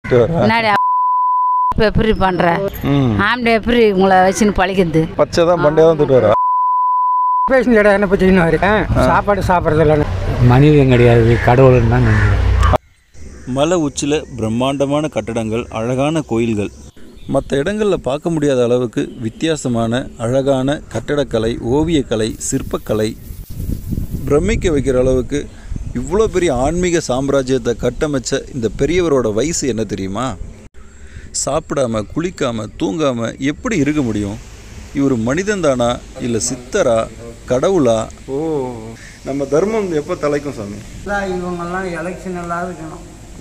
முன்னாடி இப்போ எப்படி பண்ணுற ம் ஆம்பளை எப்படி உங்களை வச்சுன்னு பழிக்கிறது பச்சை தான் பண்டையாக தான் திட்டு வரா பேசுன இடம் என்ன பற்றின்னு இருக்கேன் சாப்பாடு சாப்பிட்றது இல்லைன்னு மனிதன் கிடையாது கடவுள்னு தான் நினைக்கிறேன் மலை உச்சியில் பிரம்மாண்டமான கட்டடங்கள் அழகான கோயில்கள் மற்ற இடங்களில் பார்க்க முடியாத அளவுக்கு வித்தியாசமான அழகான கட்டடக்கலை ஓவியக்கலை சிற்பக்கலை பிரமிக்க வைக்கிற அளவுக்கு இவ்வளோ பெரிய ஆன்மீக சாம்ராஜ்யத்தை கட்டமைச்ச இந்த பெரியவரோட வயசு என்ன தெரியுமா சாப்பிடாம குளிக்காம தூங்காம எப்படி இருக்க முடியும் இவர் மனிதன் தானா இல்லை சித்தரா கடவுளா ஓ நம்ம தர்மம் எப்போ தலைக்கும் சாமி இவங்கெல்லாம் எலெக்ஷன் எல்லாம் இருக்கணும்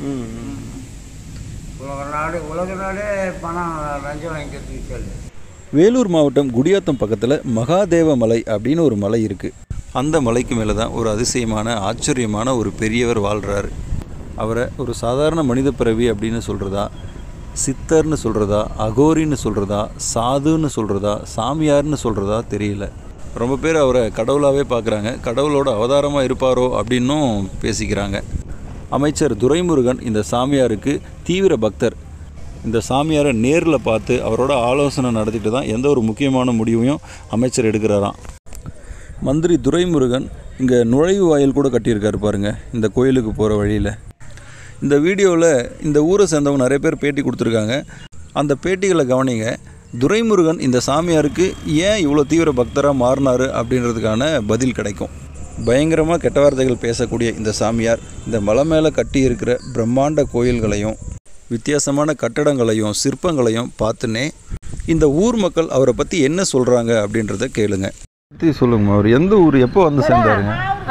உலக நாடு உலக நாடே பணம் லஞ்சம் வாங்கிக்கிறதுக்கு சொல்லு வேலூர் மாவட்டம் குடியாத்தம் பக்கத்தில் மகாதேவ மலை அப்படின்னு ஒரு மலை இருக்குது அந்த மலைக்கு மேலே தான் ஒரு அதிசயமான ஆச்சரியமான ஒரு பெரியவர் வாழ்கிறாரு அவரை ஒரு சாதாரண மனித பிறவி அப்படின்னு சொல்கிறதா சித்தர்னு சொல்கிறதா அகோரின்னு சொல்கிறதா சாதுன்னு சொல்கிறதா சாமியார்னு சொல்கிறதா தெரியல ரொம்ப பேர் அவரை கடவுளாகவே பார்க்குறாங்க கடவுளோட அவதாரமாக இருப்பாரோ அப்படின்னும் பேசிக்கிறாங்க அமைச்சர் துரைமுருகன் இந்த சாமியாருக்கு தீவிர பக்தர் இந்த சாமியாரை நேரில் பார்த்து அவரோட ஆலோசனை நடத்திட்டு தான் எந்த ஒரு முக்கியமான முடிவையும் அமைச்சர் எடுக்கிறாராம் மந்திரி துரைமுருகன் இங்கே நுழைவு வாயில் கூட கட்டியிருக்காரு பாருங்க இந்த கோயிலுக்கு போகிற வழியில் இந்த வீடியோவில் இந்த ஊரை சேர்ந்தவங்க நிறைய பேர் பேட்டி கொடுத்துருக்காங்க அந்த பேட்டிகளை கவனிங்க துரைமுருகன் இந்த சாமியாருக்கு ஏன் இவ்வளோ தீவிர பக்தராக மாறினாரு அப்படின்றதுக்கான பதில் கிடைக்கும் பயங்கரமாக கெட்ட வார்த்தைகள் பேசக்கூடிய இந்த சாமியார் இந்த மலை மேலே கட்டி இருக்கிற பிரம்மாண்ட கோயில்களையும் வித்தியாசமான கட்டடங்களையும் சிற்பங்களையும் பார்த்துனே இந்த ஊர் மக்கள் அவரை பற்றி என்ன சொல்கிறாங்க அப்படின்றத கேளுங்க பற்றி சொல்லுங்க அவர் எந்த ஊர் எப்போ வந்து சேர்ந்தாருங்க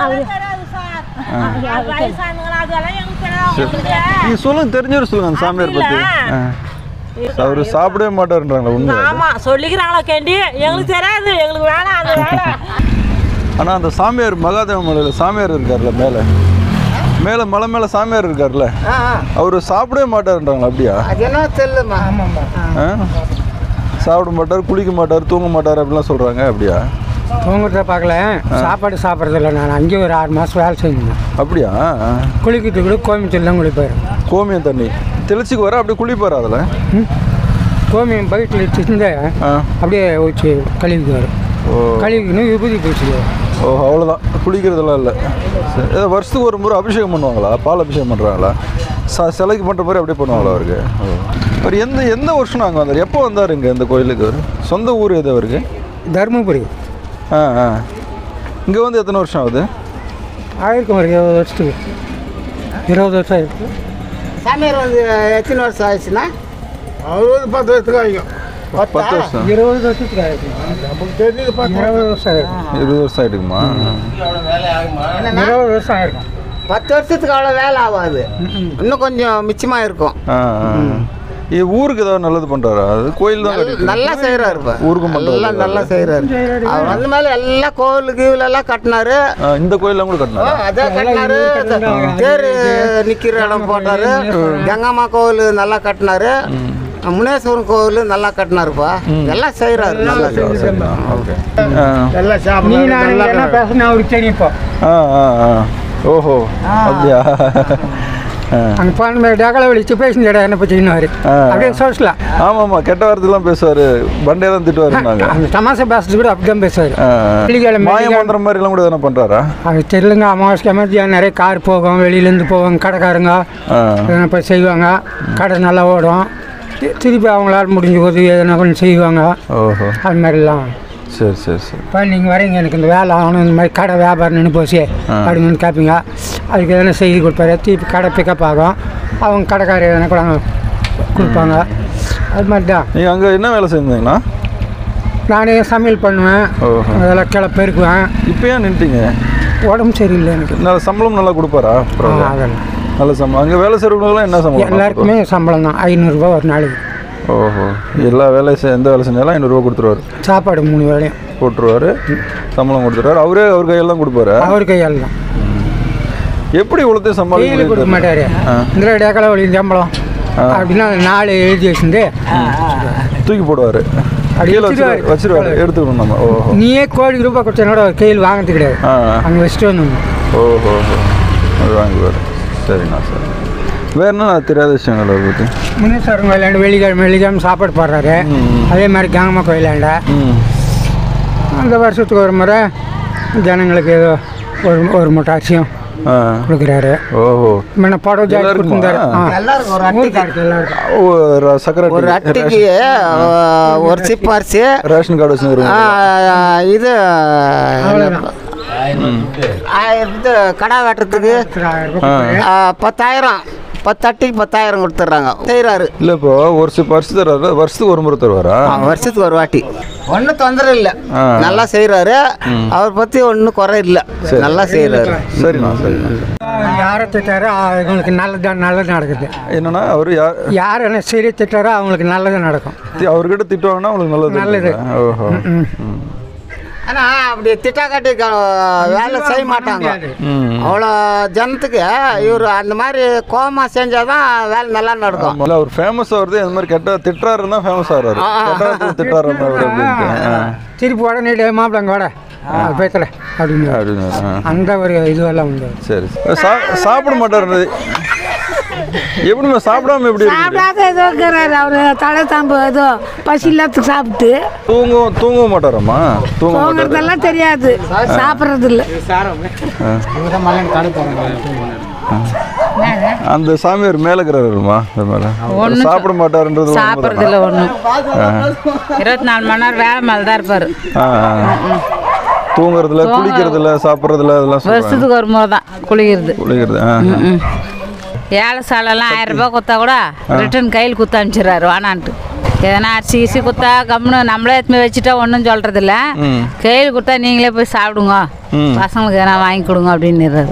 நீங்கள் சொல்லுங்க தெரிஞ்சவர் சொல்லுங்க அந்த சாமியார் பற்றி அவர் சாப்பிடவே மாட்டாருன்றாங்களா உண்மை ஆமா சொல்லிக்கிறாங்களா கேண்டி எங்களுக்கு தெரியாது எங்களுக்கு வேணாம் அந்த வேலை ஆனால் அந்த சாமியார் மகாதேவ மலையில் சாமியார் இருக்கார்ல மேலே மேலே மலை மேலே சாமியார் இருக்கார்ல அவர் சாப்பிடவே மாட்டாருன்றாங்களா அப்படியா அது என்ன தெரியலம்மா ஆமாம்மா ஆ? சாப்பிட மாட்டார் குளிக்க மாட்டார் தூங்க மாட்டார் அப்படிலாம் சொல்கிறாங்க அப்படியா தூங்குறத பார்க்கல சாப்பாடு சாப்பிட்றது இல்லை நான் அங்கேயே ஒரு ஆறு மாதம் வேலை செஞ்சேன் அப்படியா குளிக்கிட்டு கூட கோயம்புத்தூர் தான் குளிப்பார் கோமியம் தண்ணி தெளிச்சுக்கு வர அப்படியே குளிப்பார் அதில் கோமியம் பக்கெட்டில் வச்சுருந்து ஆ அப்படியே வச்சு கழுவிக்குவார் ஓ கழுவிக்கணும் விபூதி பூசிக்குவார் ஓ அவ்வளோதான் குளிக்கிறதெல்லாம் இல்லை சரி ஏதோ வருஷத்துக்கு ஒரு முறை அபிஷேகம் பண்ணுவாங்களா பால் அபிஷேகம் பண்ணுறாங்களா ச சிலைக்கு பண்ணுற மாதிரி அப்படியே பண்ணுவாங்களா அவருக்கு ஓ. அவர் எந்த எந்த வருஷம் அங்கே வந்தார் எப்போ வந்தார் இங்கே இந்த கோயிலுக்கு அவர் சொந்த ஊர் எது அவருக்கு தருமபுரி ஆ ஆ இங்கே வந்து எத்தனை வருஷம் ஆகுது ஆயிருக்கும் ஒரு இருபது வருஷத்துக்கு இருபது வருஷம் ஆயிருக்கு சாமியார் வந்து எத்தனை வருஷம் ஆயிடுச்சுன்னா அறுபது பத்து வருஷத்துக்கு ஆகிக்கும் பத்து வருஷம் இருபது வருஷத்துக்கு ஆயிருக்கும் இருபது வருஷம் ஆயிருக்கும் இருபது வருஷம் ஆகிட்டுக்குமா இருபது வருஷம் ஆயிருக்கும் பத்து வருஷத்துக்கு அவ்வளோ வேலை ஆகாது இன்னும் கொஞ்சம் மிச்சமாக இருக்கும் ஆ ஆ. இது ஊருக்கு ஏதாவது நல்லது பண்ணுறாரா அது கோயில் தான் கட்டிட்டு நல்லா செய்கிறாரு இப்போ ஊருக்கும் பண்றாரு. எல்லாம் நல்லா செய்கிறாரு அவர் வந்த மேலே எல்லா கோவில் கீவிலெல்லாம் கட்டினாரு ஆ, இந்த கோயிலாம் கூட கட்டினாரா அதான் கட்டினாரு தேர் நிற்கிற இடம் போட்டாரு கங்கம்மா கோவில் நல்லா கட்டினாரு முனேஸ்வரன் கோவில் நல்லா கட்டினாருப்பா எல்லாம் செய்கிறாரு நல்லா ஓகே ஆ நீ நான் என்ன பேசுனா அவருக்கு தெரியும் இப்போ ஆ ஆ ஆ ஓஹோ அப்படியா ஆ அங்கே போன டேக்கலை வலிச்சு பேசின இடம் என்ன பற்றினாரு ஆ. அப்படியே சோசியலாம் ஆமாம் ஆமாம் கெட்ட வார்த்தைலாம் பேசுவார் பண்டே தான் திட்டுவாருன்னாங்க அந்த தமாசை பேசுறது கூட அப்படி தான் பேசுவார் ஆ, ஆ. வெள்ளிக்கிழமை மாய மந்திரம் மாதிரிலாம் கூட எதனா பண்ணுறாரா அது தெரியலங்க அமாவாசை அமாவாசையாக நிறைய கார் போகும் வெளியிலேருந்து போவாங்க கடைக்காரங்க ஆ எதனா போய் செய்வாங்க கடை நல்லா ஓடும் தி- திருப்பி அவங்களால முடிஞ்ச உதவி எதனா கொஞ்சம் செய்வாங்க ஓஹோ அது மாதிரிலாம் சரி சரி சரி இப்போ நீங்கள் வரீங்க எனக்கு இந்த வேலை ஆகணும் இந்த மாதிரி கடை வியாபாரம் நின்று போச்சு அப்படின்னு கேட்பீங்க அதுக்கு எதனா செய்தி கொடுப்பாரு திருப்பி கடை பிக்கப் ஆகும் அவங்க கடைக்காரர் எதனா கூட கொடுப்பாங்க அது மாதிரி தான் நீங்கள் அங்கே என்ன வேலை செஞ்சீங்கண்ணா நானே சமையல் பண்ணுவேன் ஓஹோ அதெல்லாம் கிளை பெருக்குவேன் இப்போ ஏன் நின்ட்டீங்க உடம்பு சரியில்லை எனக்கு நல்ல சம்பளம் நல்லா கொடுப்பாரா ஆ, பரவாயில்ல. அதெல்லாம் நல்ல சம்பளம் அங்கே வேலை செய்கிறவங்களுக்குலாம் என்ன சம்பளம் எல்லாருக்குமே சம்பளம் தான் ஐநூறுரூவா ஒரு நாளைக்கு ஓஹோ எல்லா வேலை செய் எந்த வேலை செஞ்சாலும் ஐநூறுரூவா கொடுத்துருவாரு சாப்பாடு மூணு வேளையும் போட்டுருவாரு சம்பளம் கொடுத்துருவாரு அவரே அவர் கையெல்லாம் கொடுப்பாரு அவர் கையால் தான் எப்படி இவ்வளோத்தையும் டெய்லி கொடுக்க சமாளிக்க மாட்டார் இந்த டேக்கலை வழி சம்பளம் அப்படின்னா அந்த நாலு எழுதி வச்சுருந்து தூக்கி போடுவார் அப்படி கீழே வச்சிருவாரு. வச்சிருவாரு வச்சிருவாரு எடுத்துக்கணும் நம்ம ஓஹோ நீயே கோடி ரூபாய் கொடுத்தனோட அவர் கையில் வாங்கினது கிடையாது ஆ அங்கே வச்சுட்டு வந்து ஓஹோ அது வாங்குவார் சரிண்ணா சரி வேற என்ன தெரியாத விஷயங்கள் அவரை பற்றி முனீஸ்வரன் கோயிலாண்டு வெள்ளிக்கிழமை வெள்ளிக்கிழமை சாப்பாடு போடுறாரு அதே மாதிரி கங்கம்மா கோயிலாண்ட ம் அந்த வருஷத்துக்கு ஒரு முறை ஜனங்களுக்கு ஏதோ ஒரு ஒரு மூட்டை அரிசியும் ஆ கொடுக்குறாரு ஓஹோ முன்ன புடவை ஜாக்கெட் எல்லாருக்குமா? கொடுத்துருந்தாரு ஆ எல்லாருக்கும் ஒரு அட்டிக்கு ஊருக்காருக்கு எல்லாருக்கும் ஓ ர- சக்கரை ஒரு அட்டை. அட்டிக்கு ஆ, ஒரு சிப் அரிசி ரேஷன் கார்டு வச்சுருக்கோம் ஆ, இது ஆ, இது கடா வெட்டுறதுக்கு ஆயிரம் ரூபாய் கொடுத்தாரு. ஆ, பத்தாயிரம் பத்து அட்டிக்கு பத்தாயிரம் கொடுத்துட்றாங்க செய்கிறாரு இல்லை இப்போ ஒரு சில பரிசு தர்றாரு வருஷத்துக்கு ஒரு முறை தருவாரா வருஷத்துக்கு ஒரு வாட்டி ஒன்றும் தொந்தரவு இல்லை ஆ. நல்லா செய்கிறாரு அவர் பற்றி ஒன்றும் குறை இல்லை நல்லா செய்கிறாரு சரிண்ணா சரிண்ணா யாரை திட்டாரோ அவங்களுக்கு நல்லது நல்லது நடக்குது என்னன்னா அவர் யார் யார் என்ன சரி திட்டாரோ அவங்களுக்கு நல்லது நடக்கும் தி- அவர்கிட்ட திட்டுவாங்கன்னா உங்களுக்கு நல்லது நல்லது. இல்லைங்களா? ஓஹோ ம். ஆனால் அப்படி திட்டா காட்டி க- வேலை செய்ய மாட்டாங்க ம் அவ்வளோ ஜனத்துக்கு இவர் அந்த மாதிரி கோமா செஞ்சால் தான் வேலை நல்லா நடக்கும் இல்ல அவர் ஃபேமஸ் ஆகுறது அந்த மாதிரி கெட்ட திட்டுறாருன்னா ஃபேமஸ் ஆகிறாரு கெட்ட திட்டுறாரு அவர் அப்படின்ட்டு ஆ. திருப்பி உடனே டேய் மாப்பிள்ளங்க வாட பேத்தல அப்படின்னு அப்படின்னு ஆ. அந்த ஒரு இதுவெல்லாம் உண்டு சரி சா சாப்பிட மாட்டாரு எப்படிம்மா சாப்பிடாம எப்படி இருக்கு சாப்பிடாத ஏதோ இருக்கிறாரு அவரு தலை தாம்பு ஏதோ பசி இல்லாததுக்கு சாப்பிட்டு தூங்கவும் தூங்கவும் மாட்டாராம்மா தூங்க மாட்டாரு தூங்குறதெல்லாம் தெரியாது சாப்பிட்றது இல்லை அந்த சாமியார் மேல இருக்கிறாருமா இந்த மேல ஒண்ணும் சாப்பிட மாட்டாருன்றது உண்மைதானா? சாப்பிட்றதில்ல ஒன்றும் இருபத்தி நாலு மணி நேரம் வேலை மேலே தான் இருப்பார் ஆ, ஆ. தூங்குறதுல குளிக்கிறதுல சாப்பிட்றதுல அதெல்லாம் சொல்றாங்க வருஷத்துக்கு ஒரு முறை தான் குளிக்கிறது குளிக்கிறது ஆ ம் ஏழை சாலெல்லாம் ஆயிரம் ரூபாய் கொடுத்தா கூட ரிட்டர்ன் கையில் குத்த அனுப்பிச்சிடுறாரு வானான்ட்டு எதனா அரிசி கிசி குத்தா கம்முன்னு நம்மளே எடுத்துன்னு போய் வச்சுட்டா ஒன்றும் சொல்கிறதில்ல ம். கையில் கொடுத்தா நீங்களே போய் சாப்பிடுங்க ம். பசங்களுக்கு எதனா வாங்கி கொடுங்க அப்படின்னுறாரு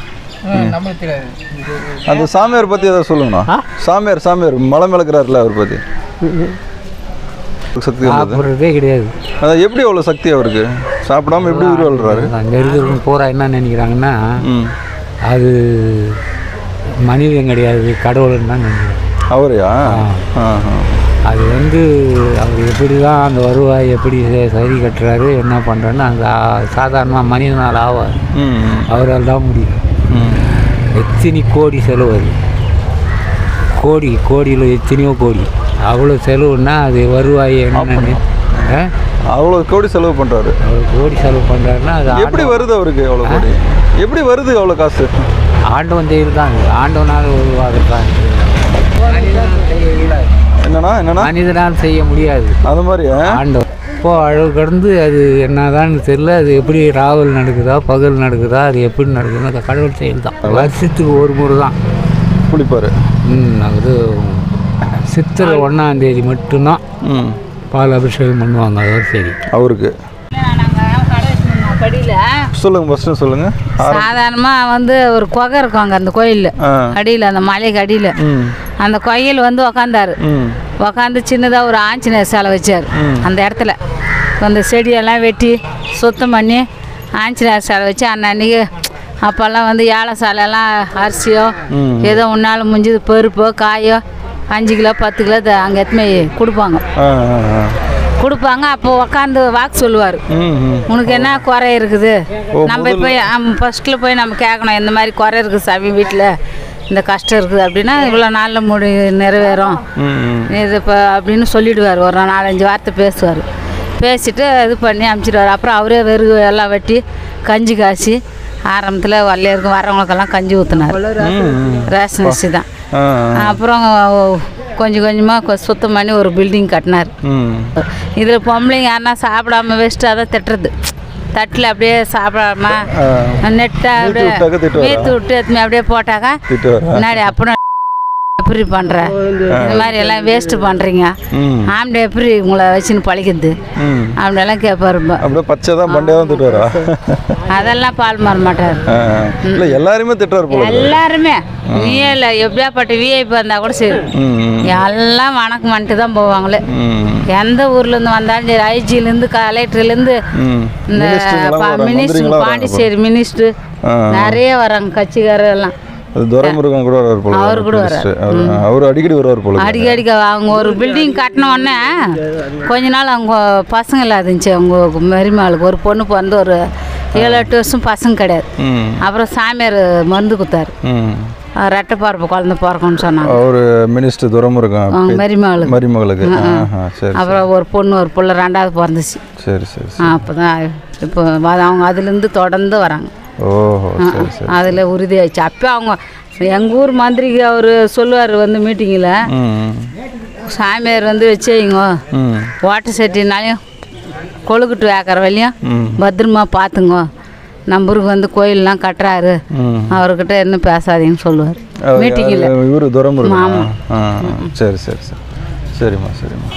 அந்த சாமியார் பத்தி ஏதாவது சொல்லுங்கண்ணா சாமியார் சாமியார் மலை மிளக்குறாருல அவர் பத்தி சக்தி உள்ளது சாப்பிட்றதே கிடையாது அதான் எப்படி அவ்வளோ சக்தி அவருக்கு சாப்பிடாம எப்படி உயிர் வாழ்றாரு அங்கே இருக்கிறவங்க பூரா என்ன நினைக்கிறாங்கன்னா ம் அது மனிதன் கிடையாது கடவுள்னு தான் நினைக்கிறாங்க அவரையா ஆ ஆ. அது வந்து அவர் எப்படி தான் அந்த வருவாய் எப்படி ச- சரி கட்டுறாரு என்ன பண்ணுறாருன்னு அந்த சாதாரணமாக மனிதனால் ஆவார் ம் ம், அவரால் தான் முடியும் ம் எத்தனை கோடி செலவு அது கோடி கோடியில் எத்தனையோ கோடி அவ்வளோ செலவுன்னா அது வருவாய் என்னன்னு ஆ? அவ்வளோ கோடி செலவு பண்றாரு அவ்வளோ கோடி செலவு பண்ணுறாருன்னா அது எப்படி வருது அவருக்கு அவ்வளோ கோடி எப்படி வருது அவ்வளோ காசு ஆண்டவன் தேவை தான் அது. ஆண்டவனால் உருவாகிறது என்னண்ணா என்னண்ணா மனிதனால் செய்ய முடியாது அது மாதிரி ஆ? ஆண்டவன் இப்போ அழகு கடந்து அது என்னதான்னு தெரியல அது எப்படி ராவல் நடக்குதா பகல் நடக்குதா அது எப்படி நடக்குதுன்னு அது கடவுள் செயல் தான் வருஷத்துக்கு ஒரு முறை தான் குளிப்பாரு ம் அது சித்திரை ஒன்றாம் தேதி மட்டும்தான் ம் பால் அபிஷேகம் பண்ணுவாங்க அதோட சரி அவருக்கு படியில் சொல்லுங்க ஃபஸ்ட்டு சொல்லுங்க சாதாரணமாக வந்து ஒரு குகை இருக்கும் அங்கே அந்த கோயிலில் ஆ அடியில் அந்த மலைக்கு அடியில் ம் அந்த கோயில் வந்து உக்காந்தாரு ம் உக்காந்து சின்னதாக ஒரு ஆஞ்சநேயர் சிலை வச்சார் அந்த இடத்துல அந்த செடியெல்லாம் வெட்டி சுத்தம் பண்ணி ஆஞ்சநேயர் சிலை வச்சு அன்னன்னைக்கு அப்போல்லாம் வந்து ஏழை சாலையெல்லாம் அரிசியோ ம். ஏதோ உன்னால் முடிஞ்சது பருப்போ காயோ அஞ்சு கிலோ பத்து கிலோ த- அங்கே எடுத்துன்னு போய் கொடுப்பாங்க ஆ ஆ ஆ கொடுப்பாங்க அப்போ உக்காந்து வாக்கு சொல்லுவார் ம் ம் உனக்கு என்ன குறை இருக்குது ஓ, நம்ம போய் ஃபஸ்ட்டில் போய் நம்ம கேட்கணும் இந்த மாதிரி குறை இருக்குது சாமி வீட்டில் இந்த கஷ்டம் இருக்குது அப்படின்னா இவ்வளோ நாளில் முடி நிறைவேறும் ம் ம் இது இப்போ அப்படின்னு சொல்லிடுவார் ஒரு நாலஞ்சு வார்த்தை பேசுவார் பேசிட்டு இது பண்ணி அமுச்சிடுவார் அப்புறம் அவரே வெறுகு எல்லாம் வெட்டி கஞ்சி காய்ச்சி ஆரம்பத்தில் வள்ளையருக்கு வரவங்களுக்கெல்லாம் கஞ்சி ஊற்றினார் ரேஷன் அரிசி தான் ஆ ஆ. அப்புறம் கொஞ்சம் கொஞ்சமாக சுத்தம் பண்ணி ஒரு பில்டிங் கட்டினார் ம் இதில் பொம்பளைங்க யாருன்னா சாப்பிடாம வேஸ்ட்டாக தான் திட்டுறது தட்டில் அப்படியே சாப்பிடாம நெட்டா அப்படியே விட்டாக்க திட்டுவாரா? மீத்து விட்டு எடுத்துன்னு அப்படியே போட்டாக்கா திட்டுவாரா? முன்னாடி அப்புறம் எப்படி பண்ணுற இந்த மாதிரி எல்லாம் வேஸ்ட்டு பண்ணுறீங்க ம் ஆம்பளை எப்படி உங்களை வச்சுன்னு பழிக்கிறது ம் அப்படியெல்லாம் கேட்பாரு ரொம்ப. அப்படியே பச்சை தான் பண்டையாக தான் திட்டுவாரா அதெல்லாம் பால் மாற மாட்டார் ஆ, ஆ. இல்லை எல்லாருமே திட்டுறாரு போல இருக்கு. எல்லாருமே நீயே இல்லை எப்படியாப்பட்ட விஐபி வந்தால் கூட சரி ம் ம் எல்லாம் வணக்கம் பண்ணிட்டு தான் போவாங்களே ம் எந்த ஊர்லேருந்து வந்தாலும் சரி ஐஜிலேருந்து கலெக்டர்லேருந்து ம் இந்த மினிஸ்டருங்கெல்லாம் வராங்க, மினிஸ்டர் மந்திரிங்கெல்லாம் வராங்க பாண்டிச்சேரி மினிஸ்டர் ஆ. நிறைய வராங்க கட்சிக்காரர் எல்லாம் அது துரைமுருகன் கூட வருவார் போல அவர் கூட minister. அவர் அவர் அடிக்கடி வருவார் போல இருக்கு. அடிக்கடிக்க அவங்க ஒரு பில்டிங் கட்டின உடனே கொஞ்ச நாள் அவங்க பசங்க இல்லாத இருந்துச்சு அவங்க மருமகளுக்கு ஒரு பொண்ணு பிறந்து ஒரு ஏழு எட்டு வருஷம் பசங்க கிடையாது ம் அப்புறம் சாமியார் மருந்து கொடுத்தாரு ம் ரெட்டை பரப்பு குழந்தை பிறக்கும்னு சொன்னாங்க ஒரு மினிஸ்டர் துரமுருகன் அவங்க மருமகளுக்கு மருமகளுக்கு ஆஹா சரி அப்புறம் ஒரு பொண்ணு ஒரு புள்ள ரெண்டாவது பிறந்துச்சு சரி சரி அப்போ தான் இப்போ வ- அவங்க அதுலேருந்து தொடர்ந்து வராங்க ஓஹோ சரி சரி அதில் உறுதியாயிடுச்சு அப்போ அவங்க எங்கள் ஊர் மந்திரிக்கு அவர் சொல்லுவார் வந்து மீட்டிங்கில் ம் சாமியார் வந்து வச்சேங்க ம் ஓட்ட சட்டினாலையும் கொழுக்கட்டு வேக்கிற வரையும் ம். பத்திரமா பார்த்துங்க நம்பருக்கு வந்து கோயிலெலாம் கட்டுறாரு ம். அவர்கிட்ட என்ன பேசாதீங்கன்னு சொல்லுவார் மீட்டிங்கில் இவர் துரமுருகன் ஆ சரி சரி சரி சரிம்மா சரிம்மா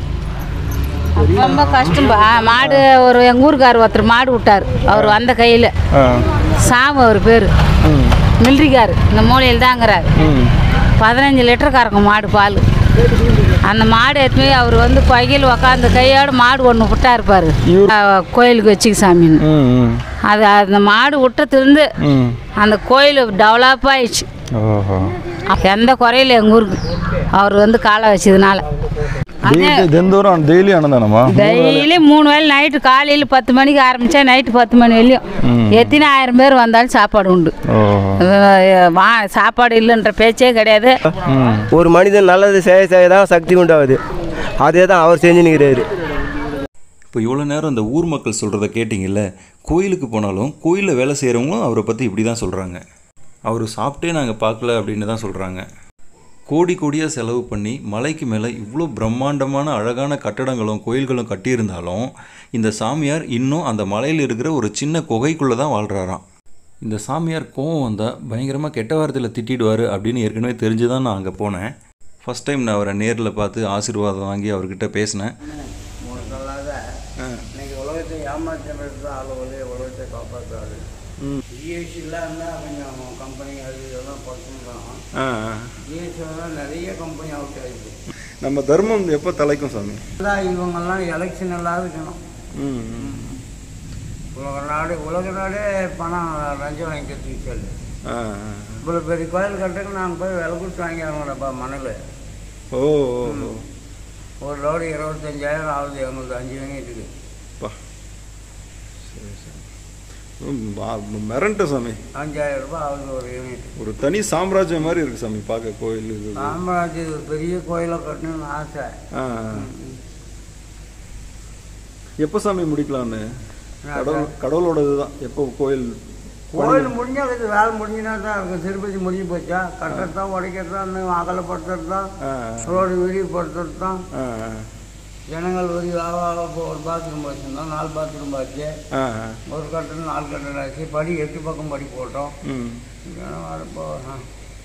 ரொம்ப கஷ்டம்பா மாடு ஒரு எங்கள் ஊருக்கார் ஒருத்தர் மாடு விட்டார் அவர் வந்த கையில் ஆ சாமி அவர் பேர் ம் மில்ட்ரிக்கார் இந்த மூலையில் தாங்கிறார் ம் பதினஞ்சு லிட்டர் கறக்கும் மாடு பால் அந்த மாடு எடுத்துமே அவர் வந்து பையில் உக்காந்து கையோடு மாடு ஒன்று விட்டா இருப்பார் கோயிலுக்கு வச்சுக்க சாமின்னு ம் ம் அது அந்த மாடு விட்டத்துலேருந்து ம் அந்த கோயில் டெவலப் ஆயிடுச்சு ஓஹோ எந்த குறையில எங்கள் ஊருக்கு அவர் வந்து காலை வச்சதுனால டெய்லி தினந்தோறும் டெய்லி அன்னதானமா டெய்லி மூணு வேளை நைட்டு காலையில் பத்து மணிக்கு ஆரம்பித்தா நைட்டு பத்து மணி வரையும் எத்தனை ஆயிரம் பேர் வந்தாலும் சாப்பாடு உண்டு ஓஹோ அஹ் வா சாப்பாடு இல்லைன்ற பேச்சே கிடையாது ஒரு மனிதன் நல்லது செய்ய செய்ய தான் சக்தி உண்டாகுது அதே தான் அவர் செஞ்சு நிற்கிறாரு இப்போ இவ்வளோ நேரம் இந்த ஊர் மக்கள் சொல்கிறத கேட்டிங்கல்ல கோயிலுக்கு போனாலும் கோயிலில் வேலை செய்கிறவங்களும் அவரை பற்றி இப்படி தான் சொல்கிறாங்க அவர் சாப்பிட்டே நாங்கள் பார்க்கல அப்படின்னு தான் சொல்கிறாங்க கோடி கோடியாக செலவு பண்ணி மலைக்கு மேலே இவ்வளோ பிரம்மாண்டமான அழகான கட்டடங்களும் கோயில்களும் கட்டியிருந்தாலும் இந்த சாமியார் இன்னும் அந்த மலையில் இருக்கிற ஒரு சின்ன குகைக்குள்ளே தான் வாழ்கிறாராம் இந்த சாமியார் கோவம் வந்தால் பயங்கரமாக கெட்ட வார்த்தையில் திட்டிடுவார் அப்படின்னு ஏற்கனவே தெரிஞ்சு தான் நான் அங்கே போனேன் ஃபஸ்ட் டைம் நான் அவரை நேரில் பார்த்து ஆசீர்வாதம் வாங்கி அவர்கிட்ட பேசினேன் இன்னைக்கு உலகத்தை ஏமாற்றுறது தான் அளவில் உலகத்தை காப்பாற்றுறாரு ஜிஎஸ்டிலாம் இருந்தால் கொஞ்சம் கம்பெனி அது இதெல்லாம் படுத்துக்கலாம் ஜிஎஸ்டிலாம் நிறைய கம்பெனி அவுட் ஆயிடுச்சு நம்ம தர்மம் எப்போ தலைக்கும் சாமி அதான் இவங்கெல்லாம் எலெக்ஷன் எல்லாம் இருக்கணும் உலக நாடு உலக நாடே பணம் லஞ்சம் வாங்கிக்கிறதுக்கு சொல்லு இவ்வளோ பெரிய கோயில் கட்டுறதுக்கு நாங்கள் போய் விலை கொடுத்து வாங்கிடுறோம்டப்பா மணல் ஓ ஒரு லோடு இருபத்தஞ்சாயிரம் ஆகுது எங்களுக்கு அஞ்சு யூனிட்டுக்கு மிரண்ட சாமி அஞ்சாயிரம் ரூபாய் ஆகுது ஒரு யூனிட் ஒரு தனி சாம்ராஜ்யம் மாதிரி இருக்கு சாமி பார்க்க கோயில் இது சாம்ராஜ்ய பெரிய கோயிலாக கட்டணும்னு ஆசை ஆ. எப்போ சாமி முடிக்கலாம்னு கடவுள் கடவுளோடது தான் எப்போ கோயில் கோயில் முடிஞ்சா அது வேலை முடிஞ்சுனா தான் இருக்கும் திருப்பதி முடிஞ்சு போச்சா கட்டுறது தான் உடைக்கிறது தான் இன்னும் அகலப்படுத்துறது தான் ஆ, ரோடு விரிவுபடுத்துறது தான் ஆ, ஆ, ஜனங்கள் ஒரு இப்போ ஒரு பாத்ரூம் வச்சுருந்தோம் நாலு பாத்ரூம் ஆச்சு ஆ, ஒரு கட்டணம் நாலு கட்டணம் ஆச்சு படி எட்டு பக்கம் படி போட்டோம் ம் இதெல்லாம் வரப்போ ஆ.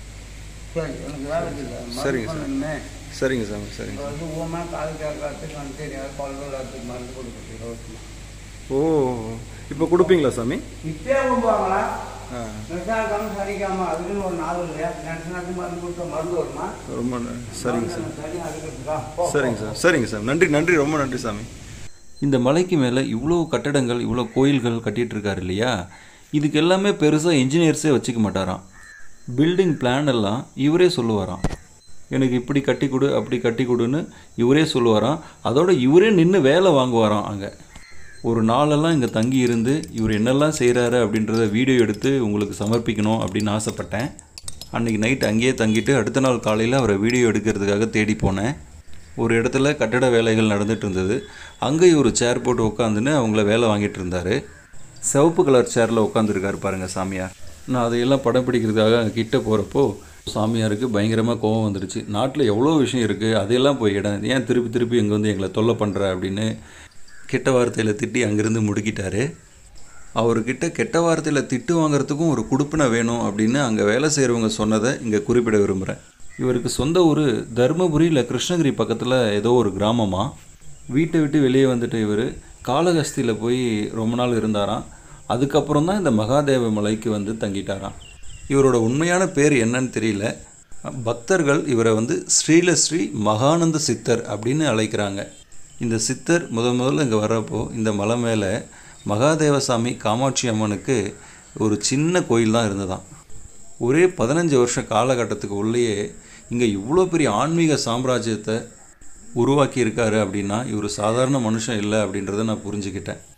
சரி எனக்கு வேலை இருக்குது சரிங்க சார். மருந்து சரிங்க சாமி சரிங்க இப்போ வந்து ஊமா கால் கேட்கறதுக்கு வந்து தெரியாது குழந்தைகளுக்கு மருந்து கொடுக்குறது ரோட்டில் ஓ இப்போ கொடுப்பீங்களா சாமி இப்பயே கொண்டுவாங்களா ஆ நெட்டாக்காம சரிக்காம அதுக்குன்னு ஒரு நாள் இல்லையா நெட்டனாக்கு மருந்து கொடுத்தா மருந்து வருமா ரொம்ப ந- சரிங்க சார் சரி அதுக்கு சரிங்க சார் சரிங்க சார் நன்றி நன்றி ரொம்ப நன்றி சாமி இந்த மலைக்கு மேலே இவ்வளோ கட்டடங்கள் இவ்வளோ கோயில்கள் கட்டிட்டு இருக்காரு இல்லையா இதுக்கு எல்லாமே பெருசாக இன்ஜினியர்ஸே வச்சுக்க மாட்டாராம் பில்டிங் பிளான் எல்லாம் இவரே சொல்லுவாராம் எனக்கு இப்படி கட்டி கொடு அப்படி கட்டி கொடுன்னு இவரே சொல்லுவாராம் அதோட இவரே நின்று வேலை வாங்குவாராம் அங்கே ஒரு நாளெல்லாம் இங்கே தங்கி இருந்து இவர் என்னெல்லாம் செய்கிறாரு அப்படின்றத வீடியோ எடுத்து உங்களுக்கு சமர்ப்பிக்கணும் அப்படின்னு ஆசைப்பட்டேன் அன்றைக்கி நைட் அங்கேயே தங்கிட்டு அடுத்த நாள் காலையில் அவரை வீடியோ எடுக்கிறதுக்காக தேடி போனேன் ஒரு இடத்துல கட்டட வேலைகள் நடந்துட்டு இருந்தது அங்கே ஒரு சேர் போட்டு உட்காந்துன்னு அவங்கள வேலை வாங்கிட்டு இருந்தார் சிவப்பு கலர் சேரில் உட்காந்துருக்காரு பாருங்கள் சாமியார் நான் அதையெல்லாம் படம் பிடிக்கிறதுக்காக அங்கே கிட்ட போகிறப்போ சாமியாருக்கு பயங்கரமாக கோவம் வந்துருச்சு நாட்டில் எவ்வளோ விஷயம் இருக்குது அதையெல்லாம் போய் இடம் ஏன் திருப்பி திருப்பி இங்கே வந்து எங்களை தொல்லை பண்ணுற அப்படின்னு கெட்ட வார்த்தையில் திட்டி அங்கேருந்து முடுக்கிட்டாரு அவர்கிட்ட கெட்ட வார்த்தையில் திட்டு வாங்குறதுக்கும் ஒரு குடுப்பினை வேணும் அப்படின்னு அங்கே வேலை செய்கிறவங்க சொன்னதை இங்கே குறிப்பிட விரும்புகிறேன் இவருக்கு சொந்த ஊர் தருமபுரி இல்லை கிருஷ்ணகிரி பக்கத்தில் ஏதோ ஒரு கிராமமா வீட்டை விட்டு வெளியே வந்துட்டு இவர் காளஹஸ்தியில் போய் ரொம்ப நாள் இருந்தாராம் அதுக்கப்புறம் தான் இந்த மகாதேவ மலைக்கு வந்து தங்கிட்டாராம் இவரோட உண்மையான பேர் என்னன்னு தெரியல பக்தர்கள் இவரை வந்து ஸ்ரீலஸ்ரீ மகானந்த சித்தர் அப்படின்னு அழைக்கிறாங்க இந்த சித்தர் முத முதல்ல இங்கே வர்றப்போ இந்த மலை மேலே மகாதேவசாமி காமாட்சி அம்மனுக்கு ஒரு சின்ன கோயில் தான் இருந்ததாம் ஒரே பதினஞ்சு வருஷ காலகட்டத்துக்கு உள்ளேயே இங்கே இவ்வளோ பெரிய ஆன்மீக சாம்ராஜ்யத்தை உருவாக்கி இருக்காரு அப்படின்னா இவர் சாதாரண மனுஷன் இல்லை அப்படின்றத நான் புரிஞ்சுக்கிட்டேன்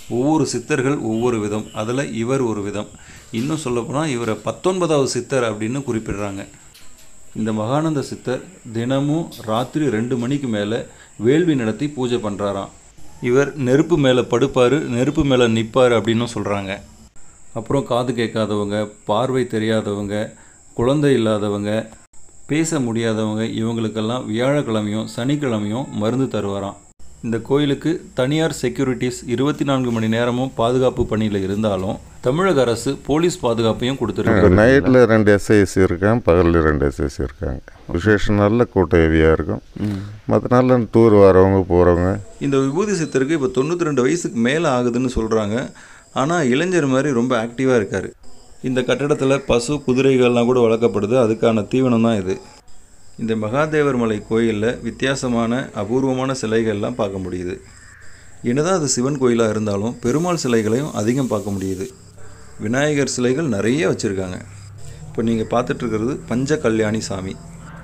ஒவ்வொரு சித்தர்கள் ஒவ்வொரு விதம் அதில் இவர் ஒரு விதம் இன்னும் சொல்லப்போனால் இவரை பத்தொன்பதாவது சித்தர் அப்படின்னு குறிப்பிடுறாங்க இந்த மகானந்த சித்தர் தினமும் ராத்திரி ரெண்டு மணிக்கு மேலே வேள்வி நடத்தி பூஜை பண்ணுறாராம் இவர் நெருப்பு மேலே படுப்பார் நெருப்பு மேலே நிற்பார் அப்படின்னும் சொல்கிறாங்க அப்புறம் காது கேட்காதவங்க பார்வை தெரியாதவங்க குழந்தை இல்லாதவங்க பேச முடியாதவங்க இவங்களுக்கெல்லாம் வியாழக்கிழமையும் சனிக்கிழமையும் மருந்து தருவாராம் இந்த கோயிலுக்கு தனியார் செக்யூரிட்டிஸ் இருபத்தி நான்கு மணி நேரமும் பாதுகாப்பு பணியில் இருந்தாலும் தமிழக அரசு போலீஸ் பாதுகாப்பையும் கொடுத்துருக்கு நைட்டில் ரெண்டு எஸ்ஐசி இருக்காங்க பகலில் ரெண்டு எஸ்ஐசி இருக்காங்க விசேஷ நாளில் கூட்டம் ஹெவியாக இருக்கும் மற்ற நாளில் டூர் வரவங்க போகிறவங்க இந்த விபூதி சித்தருக்கு இப்போ தொண்ணூற்றி ரெண்டு வயசுக்கு மேலே ஆகுதுன்னு சொல்கிறாங்க ஆனால் இளைஞர் மாதிரி ரொம்ப ஆக்டிவாக இருக்கார் இந்த கட்டடத்தில் பசு குதிரைகள்லாம் கூட வளர்க்கப்படுது அதுக்கான தீவனம் தான் இது இந்த மகாதேவர் மலை கோயிலில் வித்தியாசமான அபூர்வமான சிலைகள்லாம் பார்க்க முடியுது என்னதான் அது சிவன் கோயிலாக இருந்தாலும் பெருமாள் சிலைகளையும் அதிகம் பார்க்க முடியுது விநாயகர் சிலைகள் நிறைய வச்சுருக்காங்க இப்போ நீங்கள் பார்த்துட்ருக்கிறது பஞ்ச கல்யாணி சாமி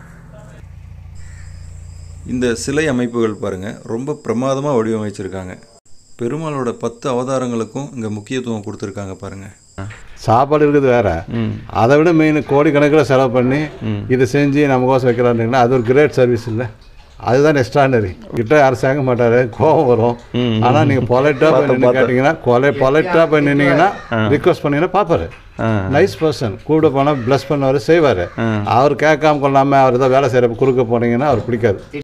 இந்த சிலை அமைப்புகள் பாருங்கள் ரொம்ப பிரமாதமாக வடிவமைச்சிருக்காங்க பெருமாளோட பத்து அவதாரங்களுக்கும் இங்கே முக்கியத்துவம் கொடுத்துருக்காங்க பாருங்கள் சாப்பாடு இருக்குது வேற அதை விட மெயின் கோடிக்கணக்கில் செலவு பண்ணி இதை செஞ்சு நமக்கோசம் வைக்கிறாருன்னா அது ஒரு கிரேட் சர்வீஸ் இல்லை அதுதான் எக்ஸ்ட்ரானரி கிட்ட யாரும் சேர்க்க மாட்டாரு கோவம் வரும் ஆனால் நீங்கள் பொலைட்டாக போய் நின்று கேட்டிங்கன்னா கொலை பொலைட்டாக போய் நின்னீங்கன்னா ரிக்வஸ்ட் பண்ணீங்கன்னா பார்ப்பாரு நைஸ் பர்சன் கூட போனால் ப்ளஸ் பண்ணுவார் செய்வார் அவர் கேட்காம கொள்ளாமல் அவர் ஏதோ வேலை செய்கிறப்ப குறுக்க போனீங்கன்னா அவர் பிடிக்காது